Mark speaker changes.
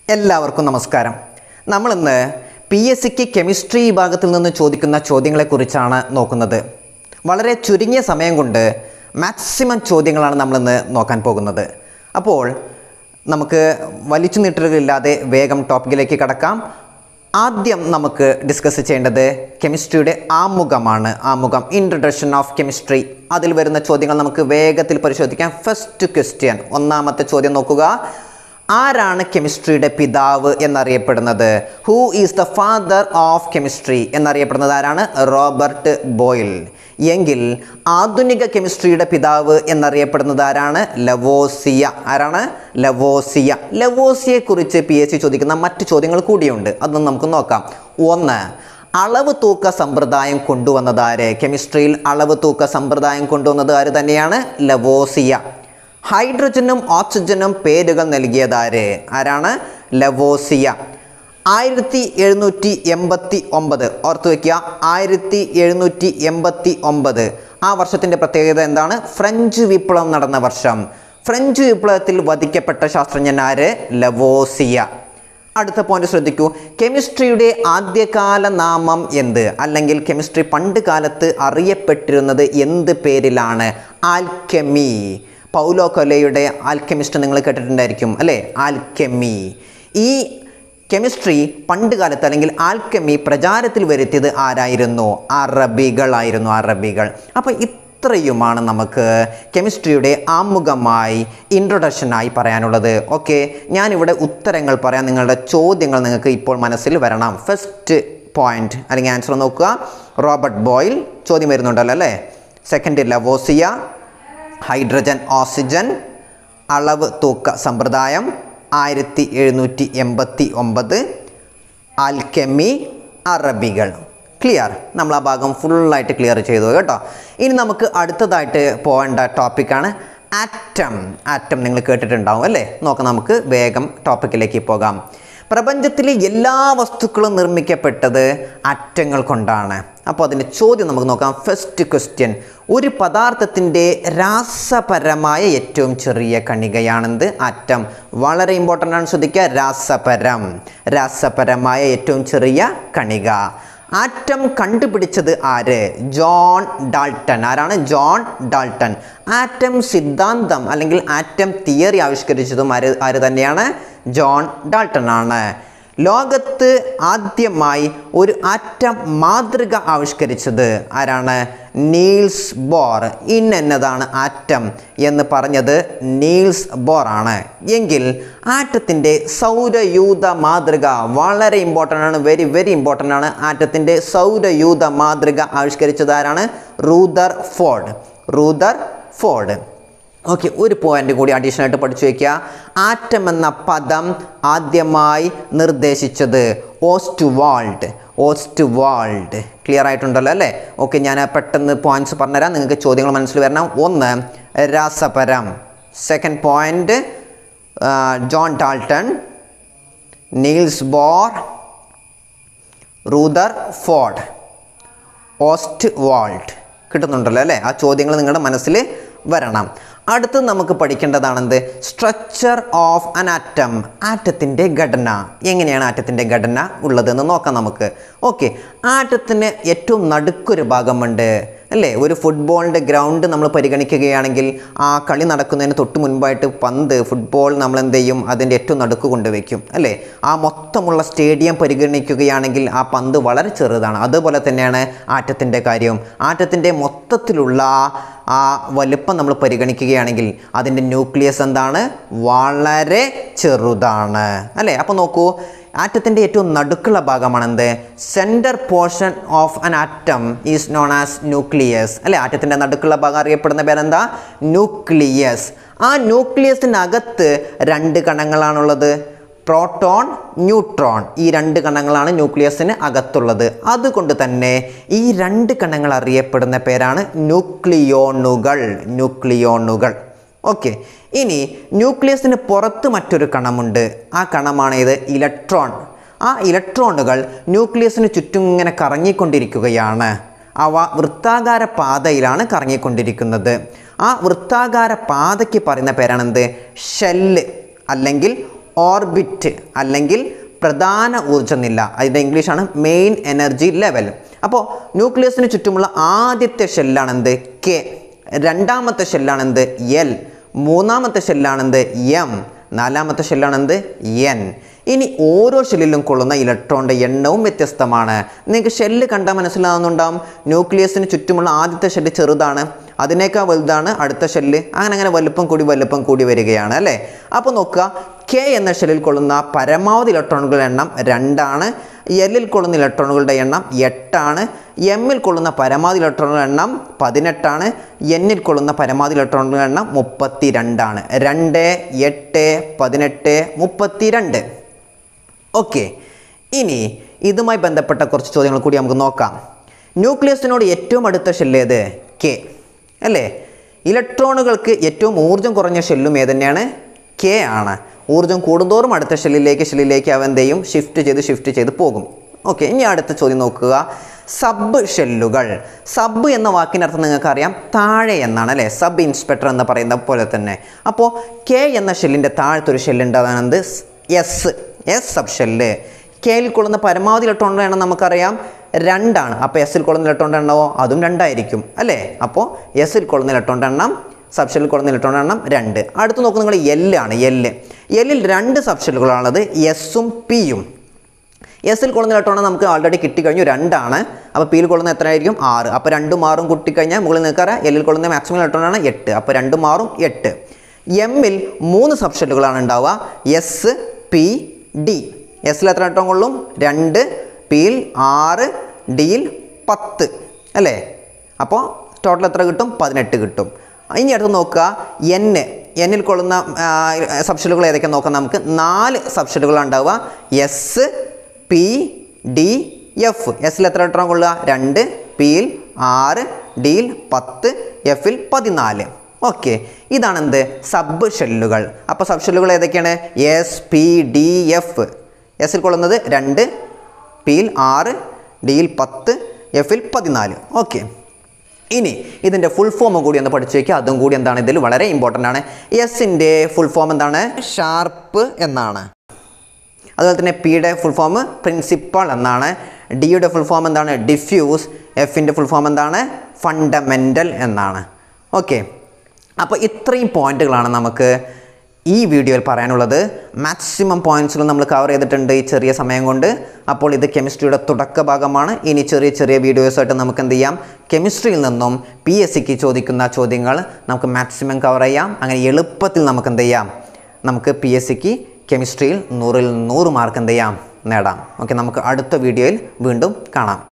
Speaker 1: എല്ലാവർക്കും നമസ്കാരം നമ്മളിന്ന് പി എസ് സിക്ക് കെമിസ്ട്രി വിഭാഗത്തിൽ നിന്ന് ചോദിക്കുന്ന ചോദ്യങ്ങളെക്കുറിച്ചാണ് നോക്കുന്നത് വളരെ ചുരുങ്ങിയ സമയം കൊണ്ട് മാക്സിമം ചോദ്യങ്ങളാണ് നമ്മളിന്ന് നോക്കാൻ പോകുന്നത് അപ്പോൾ നമുക്ക് വലിച്ചു നീട്ടലുകളില്ലാതെ വേഗം ടോപ്പിക്കിലേക്ക് കടക്കാം ആദ്യം നമുക്ക് ഡിസ്കസ് ചെയ്യേണ്ടത് കെമിസ്ട്രിയുടെ ആമുഖമാണ് ആമുഖം ഇൻട്രൊഡക്ഷൻ ഓഫ് കെമിസ്ട്രി അതിൽ വരുന്ന ചോദ്യങ്ങൾ നമുക്ക് വേഗത്തിൽ പരിശോധിക്കാം ഫസ്റ്റ് ക്വസ്റ്റ്യൻ ഒന്നാമത്തെ ചോദ്യം നോക്കുക ആരാണ് കെമിസ്ട്രിയുടെ പിതാവ് എന്നറിയപ്പെടുന്നത് who is the father of chemistry എന്നറിയപ്പെടുന്നത് ആരാണ് റോബർട്ട് ബോയിൽ എങ്കിൽ ആധുനിക കെമിസ്ട്രിയുടെ പിതാവ് എന്നറിയപ്പെടുന്നത് ആരാണ് ലവോസിയ ആരാണ് ലവോസിയ ലവോസിയെക്കുറിച്ച് പി എസ് സി ചോദിക്കുന്ന മറ്റു ചോദ്യങ്ങൾ കൂടിയുണ്ട് അതൊന്നും നമുക്ക് നോക്കാം ഒന്ന് അളവ് തൂക്ക സമ്പ്രദായം കൊണ്ടുവന്നത് കെമിസ്ട്രിയിൽ അളവ് തൂക്ക സമ്പ്രദായം കൊണ്ടുവന്നത് ആര് തന്നെയാണ് ലവോസിയ ഹൈഡ്രജനും ഓക്സിജനും പേരുകൾ നൽകിയതാര് ആരാണ് ലവോസിയ ആയിരത്തി എഴുന്നൂറ്റി എൺപത്തി ഒമ്പത് ഓർത്തു വയ്ക്കുക ആയിരത്തി എഴുന്നൂറ്റി എൺപത്തി ഒമ്പത് ആ വർഷത്തിൻ്റെ പ്രത്യേകത എന്താണ് ഫ്രഞ്ച് വിപ്ലവം നടന്ന വർഷം ഫ്രഞ്ച് വിപ്ലവത്തിൽ വധിക്കപ്പെട്ട ശാസ്ത്രജ്ഞൻ ആര് ലവോസിയ അടുത്ത പോയിന്റ് ശ്രദ്ധിക്കൂ കെമിസ്ട്രിയുടെ ആദ്യകാല നാമം എന്ത് അല്ലെങ്കിൽ കെമിസ്ട്രി പണ്ട് കാലത്ത് അറിയപ്പെട്ടിരുന്നത് എന്ത് പേരിലാണ് ആൽക്കെമി പൗലോ കൊലയുടെ ആൽക്കെമിസ്റ്റ് നിങ്ങൾ കേട്ടിട്ടുണ്ടായിരിക്കും അല്ലേ ആൽക്കെമി ഈ കെമിസ്ട്രി പണ്ട് കാലത്ത് അല്ലെങ്കിൽ ആൽക്കെമി പ്രചാരത്തിൽ വരുത്തിയത് ആരായിരുന്നു അറബികളായിരുന്നു അറബികൾ അപ്പോൾ ഇത്രയുമാണ് നമുക്ക് കെമിസ്ട്രിയുടെ ആമുഖമായി ഇൻട്രൊഡക്ഷനായി പറയാനുള്ളത് ഓക്കെ ഞാനിവിടെ ഉത്തരങ്ങൾ പറയാം നിങ്ങളുടെ ചോദ്യങ്ങൾ നിങ്ങൾക്ക് ഇപ്പോൾ മനസ്സിൽ വരണം ഫസ്റ്റ് പോയിന്റ് അല്ലെങ്കിൽ ആൻസർ നോക്കുക റോബർട്ട് ബോയിൽ ചോദ്യം വരുന്നുണ്ടല്ലോ അല്ലേ സെക്കൻഡ് ലവോസിയ ഹൈഡ്രജൻ ഓക്സിജൻ അളവ് തൂക്ക സമ്പ്രദായം ആയിരത്തി എഴുന്നൂറ്റി എൺപത്തി ഒമ്പത് ആൽക്കെമി അറബികൾ ക്ലിയർ നമ്മൾ ആ ഭാഗം ഫുള്ളായിട്ട് ക്ലിയർ ചെയ്തു കേട്ടോ ഇനി നമുക്ക് അടുത്തതായിട്ട് പോകേണ്ട ടോപ്പിക്കാണ് ആറ്റം ആറ്റം നിങ്ങൾ കേട്ടിട്ടുണ്ടാവും അല്ലേ നോക്കാം നമുക്ക് വേഗം ടോപ്പിക്കിലേക്ക് പോകാം പ്രപഞ്ചത്തിലെ എല്ലാ വസ്തുക്കളും നിർമ്മിക്കപ്പെട്ടത് ആറ്റങ്ങൾ കൊണ്ടാണ് അപ്പോൾ അതിൻ്റെ ചോദ്യം നമുക്ക് നോക്കാം ഫസ്റ്റ് ക്വസ്റ്റ്യൻ ഒരു പദാർത്ഥത്തിൻ്റെ രാസപരമായ ഏറ്റവും ചെറിയ കണികയാണെന്ത് ആറ്റം വളരെ ഇമ്പോർട്ടൻ്റ് ആണ് ശ്രദ്ധിക്കുക രാസപരം രാസപരമായ ഏറ്റവും ചെറിയ കണിക ആറ്റം കണ്ടുപിടിച്ചത് ആര് ജോൺ ഡാൾട്ടൺ ആരാണ് ജോൺ ഡാൾട്ടൺ ആറ്റം സിദ്ധാന്തം അല്ലെങ്കിൽ ആറ്റം തിയറി ആവിഷ്കരിച്ചതും ആര് ആര് തന്നെയാണ് ജോൺ ഡാൾട്ടൺ ആണ് ലോകത്ത് ആദ്യമായി ഒരു ആറ്റം മാതൃക ആവിഷ്കരിച്ചത് ആരാണ് നീൽസ് ബോർ ഇന്നതാണ് ആറ്റം എന്ന് പറഞ്ഞത് നീൽസ് ബോർ ആണ് എങ്കിൽ ആറ്റത്തിൻ്റെ സൗരയൂഥ മാതൃക വളരെ ഇമ്പോർട്ടൻ്റ് ആണ് വെരി വെരി ഇമ്പോർട്ടൻ്റ് ആണ് ആറ്റത്തിൻ്റെ സൗരയൂഥ മാതൃക ആവിഷ്കരിച്ചത് ആരാണ് Rutherford Rutherford okay ഒരു പോയിന്റ് കൂടി അഡീഷണൽ ആയിട്ട് പഠിച്ചു വയ്ക്കുക ആറ്റം എന്ന പദം ആദ്യമായി നിർദ്ദേശിച്ചത് Ostwald Ostwald clear ആയിട്ടുണ്ടല്ലോ അല്ലേ ഓക്കെ ഞാൻ പെട്ടെന്ന് പോയിന്റ്സ് പറഞ്ഞുതരാം നിങ്ങൾക്ക് ചോദ്യങ്ങൾ മനസ്സിൽ വരണം ഒന്ന് രാസപരം second point John Dalton Niels Bohr Rutherford Ostwald കിട്ടുന്നുണ്ടല്ലോ അല്ലേ ആ ചോദ്യങ്ങൾ നിങ്ങളുടെ മനസ്സിൽ വരണം അടുത്ത് നമുക്ക് പഠിക്കേണ്ടതാണെന്ത് സ്ട്രക്ചർ ഓഫ് അൻ ആറ്റം ആറ്റത്തിൻ്റെ ഘടന എങ്ങനെയാണ് ആറ്റത്തിൻ്റെ ഘടന ഉള്ളതെന്ന് നോക്കാം നമുക്ക് ഓക്കെ ആറ്റത്തിന് ഏറ്റവും നടുക്കൊരു ഭാഗമുണ്ട് അല്ലേ ഒരു ഫുട്ബോളിൻ്റെ ഗ്രൗണ്ട് നമ്മൾ പരിഗണിക്കുകയാണെങ്കിൽ ആ കളി നടക്കുന്നതിന് തൊട്ട് മുൻപായിട്ട് പന്ത് ഫുട്ബോൾ നമ്മൾ എന്ത് ചെയ്യും അതിൻ്റെ ഏറ്റവും നടുക്ക് കൊണ്ടുവയ്ക്കും അല്ലേ ആ മൊത്തമുള്ള സ്റ്റേഡിയം പരിഗണിക്കുകയാണെങ്കിൽ ആ പന്ത് വളരെ ചെറുതാണ് അതുപോലെ തന്നെയാണ് ആറ്റത്തിൻ്റെ കാര്യം ആറ്റത്തിൻ്റെ മൊത്തത്തിലുള്ള ആ വലുപ്പം നമ്മൾ പരിഗണിക്കുകയാണെങ്കിൽ അതിൻ്റെ ന്യൂക്ലിയസ് എന്താണ് വളരെ ചെറുതാണ് അല്ലേ അപ്പോൾ നോക്കൂ ആറ്റത്തിൻ്റെ ഏറ്റവും നടുക്കുള്ള ഭാഗമാണ് എന്ത് centre portion of an atom is known as nucleus അല്ലേ ആറ്റത്തിൻ്റെ നടുക്കുള്ള ഭാഗം അറിയപ്പെടുന്ന പേരെന്താ ന്യൂക്ലിയസ് ആ ന്യൂക്ലിയസിനകത്ത് രണ്ട് കണങ്ങളാണുള്ളത് പ്രോട്ടോൺ ന്യൂട്രോൺ ഈ രണ്ട് കണങ്ങളാണ് ന്യൂക്ലിയസിന് അകത്തുള്ളത് അതുകൊണ്ട് തന്നെ ഈ രണ്ട് കണങ്ങൾ അറിയപ്പെടുന്ന പേരാണ് ന്യൂക്ലിയോണുകൾ ന്യൂക്ലിയോണുകൾ ഓക്കെ ഇനി ന്യൂക്ലിയസിന് പുറത്ത് മറ്റൊരു കണമുണ്ട് ആ കണമാണ് ഇത് ഇലക്ട്രോൺ ആ ഇലക്ട്രോണുകൾ ന്യൂക്ലിയസിന് ചുറ്റും ഇങ്ങനെ കറങ്ങിക്കൊണ്ടിരിക്കുകയാണ് അവ വൃത്താകാര പാതയിലാണ് കറങ്ങിക്കൊണ്ടിരിക്കുന്നത് ആ വൃത്താകാര പാതയ്ക്ക് പറയുന്ന പേരാണെന്ത് ഷെല്ല് അല്ലെങ്കിൽ ഓർബിറ്റ് അല്ലെങ്കിൽ പ്രധാന ഊർജ്ജനില അതിൻ്റെ ഇംഗ്ലീഷാണ് മെയിൻ എനർജി ലെവൽ അപ്പോൾ ന്യൂക്ലിയസിന് ചുറ്റുമുള്ള ആദ്യത്തെ ഷെല്ലാണെന്ത് കെ രണ്ടാമത്തെ ഷെല്ലാണെന്ത് എൽ മൂന്നാമത്തെ ഷെല്ലാണെന്ത് എം നാലാമത്തെ ഷെല്ലാണെന്ത് എൻ ഇനി ഓരോ ഷെല്ലിലും കൊള്ളുന്ന ഇലക്ട്രോണിൻ്റെ എണ്ണവും വ്യത്യസ്തമാണ് നിങ്ങൾക്ക് ഷെല്ല് കണ്ടാൽ മനസ്സിലാവുന്നുണ്ടാവും ന്യൂക്ലിയസിന് ചുറ്റുമുള്ള ആദ്യത്തെ ഷെല്ല് ചെറുതാണ് അതിനേക്കാൾ വലുതാണ് അടുത്ത ഷെല്ല് അങ്ങനെ അങ്ങനെ വലുപ്പം കൂടി വലുപ്പം കൂടി വരികയാണ് അല്ലേ അപ്പോൾ നോക്കുക കെ എന്ന ഷെല്ലിൽ കൊള്ളുന്ന പരമാവധി ഇലക്ട്രോണുകളുടെ എണ്ണം രണ്ടാണ് എല്ലിൽ കൊള്ളുന്ന ഇലക്ട്രോണുകളുടെ എണ്ണം എട്ടാണ് എമ്മിൽ കൊള്ളുന്ന പരമാവധി ഇലക്ട്രോണുകളുടെ എണ്ണം പതിനെട്ടാണ് എന്നിൽ കൊള്ളുന്ന പരമാവധി ഇലക്ട്രോണുകളുടെ എണ്ണം മുപ്പത്തി രണ്ടാണ് രണ്ട് എട്ട് പതിനെട്ട് മുപ്പത്തി രണ്ട് ഓക്കെ ഇനി ഇതുമായി ബന്ധപ്പെട്ട കുറച്ച് ചോദ്യങ്ങൾ കൂടി നമുക്ക് നോക്കാം ന്യൂക്ലിയസിനോട് ഏറ്റവും അടുത്ത ഷെല്ല് ഏത് കെ അല്ലേ ഇലക്ട്രോണുകൾക്ക് ഏറ്റവും ഊർജ്ജം കുറഞ്ഞ ഷെല്ലും ഏത് തന്നെയാണ് കെ ആണ് ഊർജ്ജം കൂടുന്തോറും അടുത്ത ഷെല്ലിലേക്ക് ഷെല്ലിലേക്ക് അവ എന്ത് ചെയ്യും ഷിഫ്റ്റ് ചെയ്ത് ഷിഫ്റ്റ് ചെയ്ത് പോകും ഓക്കെ ഇനി അടുത്ത ചോദ്യം നോക്കുക സബ് ഷെല്ലുകൾ സബ് എന്ന വാക്കിനർത്ഥം നിങ്ങൾക്കറിയാം താഴെ എന്നാണ് അല്ലേ സബ് ഇൻസ്പെക്ടർ എന്ന് പറയുന്ന പോലെ തന്നെ അപ്പോൾ കെ എന്ന ഷെല്ലിൻ്റെ താഴത്തൊരു ഷെല്ലുണ്ടാകുന്നത് എസ് എസ് സബ് ഷെല്ല് കെയിൽ കൊള്ളുന്ന പരമാവധി ഇലക്ട്രോണിൻ്റെ എണ്ണം നമുക്കറിയാം രണ്ടാണ് അപ്പോൾ എസിൽ കൊള്ളുന്ന ഇലക്ട്രോണിൻ്റെ എണ്ണമോ അതും രണ്ടായിരിക്കും അല്ലേ അപ്പോൾ എസിൽ കൊള്ളുന്ന ഇലക്ട്രോണിൻ്റെ എണ്ണം സബ്ഷെല്ലിൽ കൊള്ളുന്ന ഇലക്ട്രോണിൻ്റെ എണ്ണം രണ്ട് അടുത്ത് നോക്കുന്നത് നിങ്ങൾ എല്ലാണ് എല്ല് എല്ലിൽ രണ്ട് സബ്ഷെല്ലുകളാണുള്ളത് എസും പിയും എസിൽ കൊള്ളുന്ന ഇലക്ട്രോൺ നമുക്ക് ഓൾറെഡി കിട്ടിക്കഴിഞ്ഞു രണ്ടാണ് അപ്പോൾ പിയിൽ കൊള്ളുന്ന എത്ര ആയിരിക്കും ആറ് അപ്പോൾ രണ്ടും ആറും കിട്ടിക്കഴിഞ്ഞാൽ മുകളിൽ നിൽക്കാറ് എല്ലിൽ കൊള്ളുന്ന മാക്സിമം ഇലക്ട്രോണാണ് എട്ട് അപ്പോൾ രണ്ടും ആറും എട്ട് എമ്മിൽ മൂന്ന് സബ്ഷെല്ലുകളാണ് ഉണ്ടാവുക എസ് പി ഡി എസിൽ എത്ര ഇലക്ട്രോൺ കൊള്ളും രണ്ട് പിയിൽ ആറ് ഡിയിൽ പത്ത് അല്ലേ അപ്പോൾ ടോട്ടൽ എത്ര കിട്ടും പതിനെട്ട് കിട്ടും ഇനി അടുത്ത് നോക്കുക എൻ എന്നിൽ കൊള്ളുന്ന സബ്ഷെല്ലുകൾ ഏതൊക്കെ നോക്കാം നമുക്ക് നാല് സബ്ഷെല്ലുകളാണ് ഉണ്ടാവുക എസ് പി ഡി എഫ് എസിൽ എത്ര ഇലക്ട്രോൺ കൊള്ളുക രണ്ട് പിയിൽ ആറ് ഡിയിൽ പത്ത് എഫിൽ പതിനാല് ഓക്കെ ഇതാണ് എന്ത് സബ് ഷെല്ലുകൾ അപ്പോൾ സബ് ഷെല്ലുകൾ ഏതൊക്കെയാണ് എസ് പി ഡി എഫ് എസിൽ കൊള്ളുന്നത് രണ്ട് പിയിൽ ആറ് ഡിയിൽ പത്ത് എഫിൽ പതിനാല് ഓക്കെ ഇനി ഇതിൻ്റെ ഫുൾ ഫോം കൂടി ഒന്ന് പഠിച്ചു വയ്ക്കുക അതും കൂടി എന്താണ് ഇതിൽ വളരെ ഇമ്പോർട്ടൻ്റ് ആണ് എസിൻ്റെ ഫുൾ ഫോം എന്താണ് ഷാർപ്പ് എന്നാണ് അതുപോലെ തന്നെ പിയുടെ ഫുൾ ഫോം പ്രിൻസിപ്പൾ എന്നാണ് ഡിയുടെ ഫുൾ ഫോം എന്താണ് ഡിഫ്യൂസ് എഫിൻ്റെ ഫുൾ ഫോം എന്താണ് ഫണ്ടമെൻ്റൽ എന്നാണ് ഓക്കെ അപ്പോൾ ഇത്രയും പോയിന്റുകളാണ് നമുക്ക് ഈ വീഡിയോയിൽ പറയാനുള്ളത് മാക്സിമം പോയിന്റ്സുകൾ നമ്മൾ കവർ ചെയ്തിട്ടുണ്ട് ഈ ചെറിയ സമയം കൊണ്ട് അപ്പോൾ ഇത് കെമിസ്ട്രിയുടെ തുടക്ക ഭാഗമാണ് ഇനി ചെറിയ ചെറിയ വീഡിയോസായിട്ട് നമുക്ക് എന്ത് ചെയ്യാം കെമിസ്ട്രിയിൽ നിന്നും പി എസ് സിക്ക് ചോദിക്കുന്ന ചോദ്യങ്ങൾ നമുക്ക് മാക്സിമം കവർ ചെയ്യാം അങ്ങനെ എളുപ്പത്തിൽ നമുക്ക് എന്ത് ചെയ്യാം നമുക്ക് പി എസ് സിക്ക് കെമിസ്ട്രിയിൽ നൂറിൽ നൂറ് മാർക്ക് എന്ത് ചെയ്യാം നേടാം ഓക്കെ നമുക്ക് അടുത്ത വീഡിയോയിൽ വീണ്ടും കാണാം